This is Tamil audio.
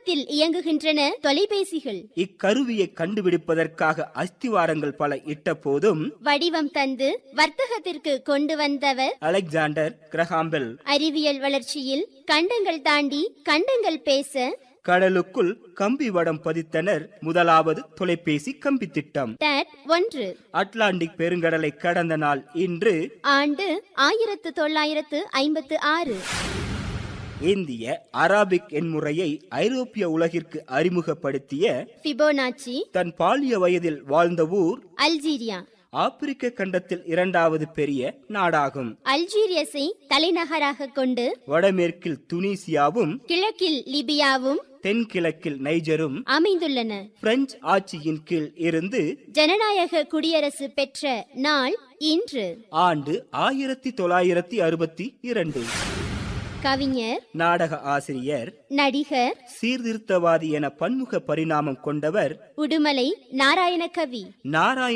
வர்த்தகத்தில் இயங்குகின்றன தொலைபேசிகள் இக்கருவியை கண்டுபிடிப்பதற்காக அஸ்திவாரங்கள் பல இட்ட போதும் வடிவம் தந்து வர்த்தகத்திற்கு கொண்டு வந்தவர் அலெக்சாண்டர் கிரஹாம்பெல் அறிவியல் வளர்ச்சியில் கண்டங்கள் தாண்டி கண்டங்கள் பேச கடலுக்குள் கம்பி வடம் பதித்தனர் முதலாவது தொலைபேசி கம்பி திட்டம் டேட் ஒன்று அட்லாண்டிக் பெருங்கடலை கடந்த நாள் இன்று ஆண்டு ஆயிரத்து தொள்ளாயிரத்து ஐம்பத்து ஆறு இந்திய அராபிக் எண்முறையை ஐரோப்பிய உலகிற்கு அறிமுகப்படுத்திய பிபோனாச்சி தன் பாலிய வயதில் வாழ்ந்த ஊர் அல்ஜீரியா ஆப்பிரிக்க கண்டத்தில் இரண்டாவது பெரிய நாடாகும் அல்ஜீரியஸை தலைநகராக கொண்டு வடமேற்கில் துனிசியாவும் கிழக்கில் லிபியாவும் தென்கிழக்கில் நைஜரும் அமைந்துள்ளன பிரெஞ்சு ஆட்சியின் கீழ் இருந்து ஜனநாயக குடியரசு பெற்ற நாள் இன்று ஆண்டு ஆயிரத்தி தொள்ளாயிரத்தி அறுபத்தி இரண்டு கவிஞர் நாடக ஆசிரியர் நடிகர் சீர்திருத்தவாதி என பன்முக பரிணாமம் கொண்டவர் உடுமலை நாராயணகவி நாராயண